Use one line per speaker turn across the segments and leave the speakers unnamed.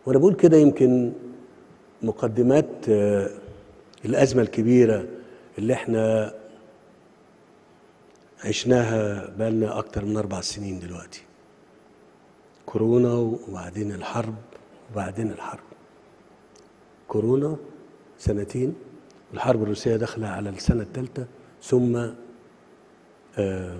وانا بقول كده يمكن مقدمات آه، الازمه الكبيره اللي احنا عشناها بقالنا اكتر من اربع سنين دلوقتي كورونا وبعدين الحرب وبعدين الحرب كورونا سنتين والحرب الروسيه داخله على السنه الثالثه ثم آه،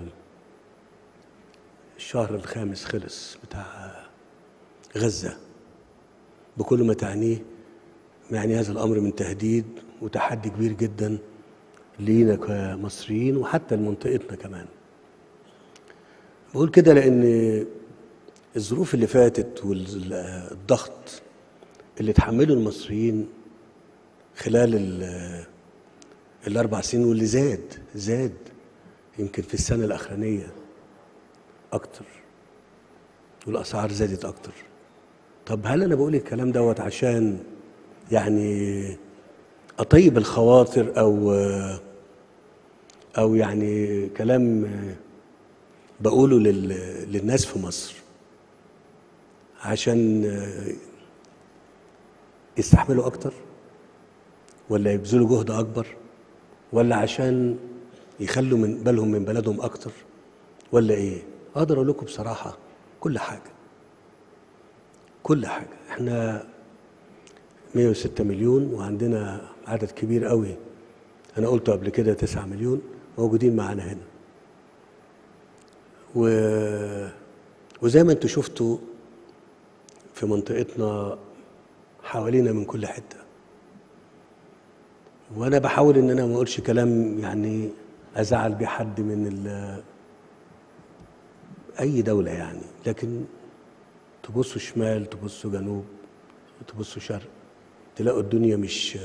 الشهر الخامس خلص بتاع غزه بكل ما تعنيه يعني هذا الامر من تهديد وتحدي كبير جدا لينا كمصريين وحتى لمنطقتنا كمان بقول كده لان الظروف اللي فاتت والضغط اللي تحمله المصريين خلال ال- الاربع سنين واللي زاد زاد يمكن في السنه الاخرانيه اكتر والاسعار زادت اكتر طب هل انا بقول الكلام دوت عشان يعني اطيب الخواطر او او يعني كلام بقوله لل- للناس في مصر عشان يستحملوا اكتر ولا يبذلوا جهد اكبر ولا عشان يخلوا من بالهم من بلدهم اكتر ولا ايه اقدر اقول لكم بصراحه كل حاجه كل حاجه احنا 106 مليون وعندنا عدد كبير قوي انا قلته قبل كده 9 مليون موجودين معانا هنا و... وزي ما انتم شفتوا في منطقتنا حوالينا من كل حته وانا بحاول ان انا ما اقولش كلام يعني ازعل بيه حد من ال... اي دوله يعني لكن تبصوا شمال تبصوا جنوب تبصوا شرق تلاقوا الدنيا مش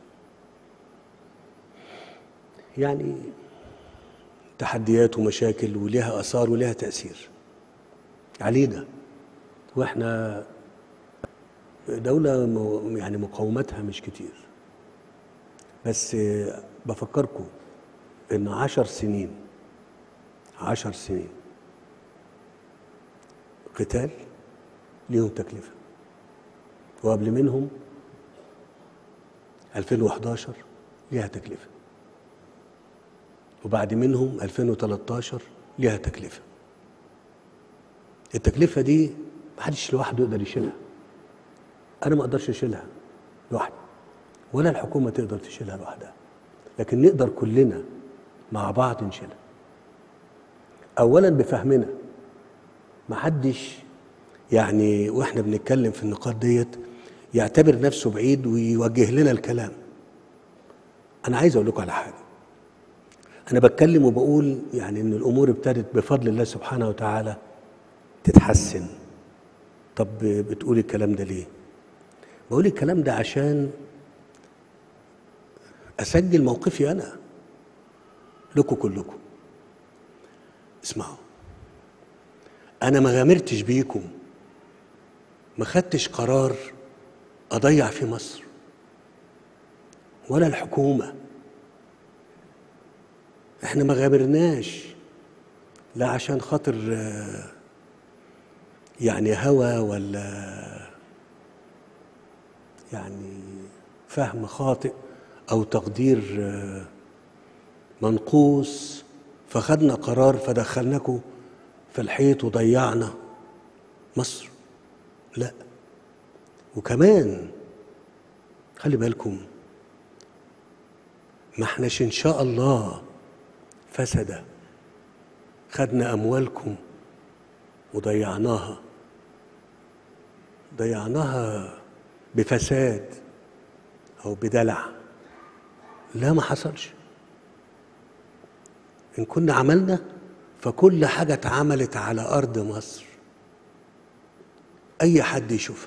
يعني تحديات ومشاكل وليها اثار وليها تاثير علينا واحنا دولة مو- يعني مقاومتها مش كتير بس بفكركم ان عشر سنين عشر سنين قتال ليهم تكلفة وقبل منهم 2011 ليها تكلفة وبعد منهم 2013 ليها تكلفة التكلفة دي محدش لوحده يقدر يشيلها أنا ما أقدرش أشيلها لوحدي ولا الحكومة تقدر تشيلها لوحدها لكن نقدر كلنا مع بعض نشيلها أولا بفهمنا محدش يعني واحنا بنتكلم في النقاط ديت يعتبر نفسه بعيد ويوجه لنا الكلام انا عايز اقول لكم على حاجه انا بتكلم وبقول يعني ان الامور ابتدت بفضل الله سبحانه وتعالى تتحسن طب بتقول الكلام ده ليه بقول الكلام ده عشان اسجل موقفي انا لكم كلكم اسمعوا انا ما غامرتش بيكم ما خدتش قرار اضيع في مصر ولا الحكومه احنا ما غامرناش لا عشان خاطر آه، يعني هوى ولا يعني فهم خاطئ او تقدير آه، منقوص فخدنا قرار فدخلناكم في الحيط وضيعنا مصر لا وكمان خلي بالكم ما احناش ان شاء الله فسد خدنا اموالكم وضيعناها ضيعناها بفساد او بدلع لا ما حصلش ان كنا عملنا فكل حاجه اتعملت على ارض مصر اي حد يشوفها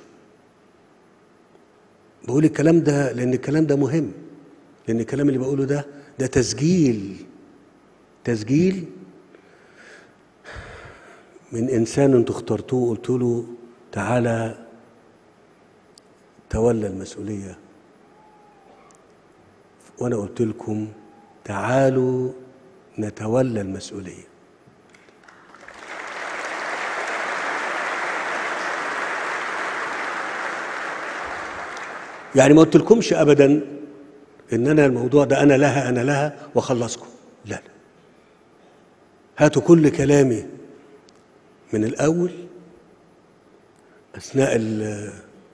بقول الكلام ده لان الكلام ده مهم لان الكلام اللي بقوله ده ده تسجيل تسجيل من انسان انتوا اخترتوه قلت له تعالى تولى المسؤوليه وانا قلت لكم تعالوا نتولى المسؤوليه يعني ما قلتلكمش ابدا ان انا الموضوع ده انا لها انا لها واخلصكم لا لا هاتوا كل كلامي من الاول اثناء ال-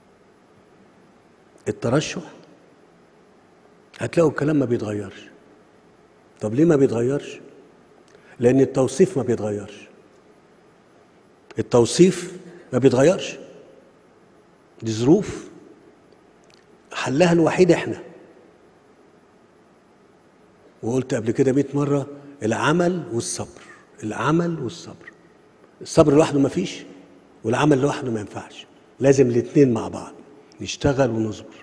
الترشح هتلاقوا الكلام ما بيتغيرش طب ليه ما بيتغيرش لان التوصيف ما بيتغيرش التوصيف ما بيتغيرش دي ظروف حلها الوحيد احنا وقلت قبل كده 100 مره العمل والصبر العمل والصبر الصبر لوحده ما فيش والعمل لوحده ما ينفعش لازم الاثنين مع بعض نشتغل ونصبر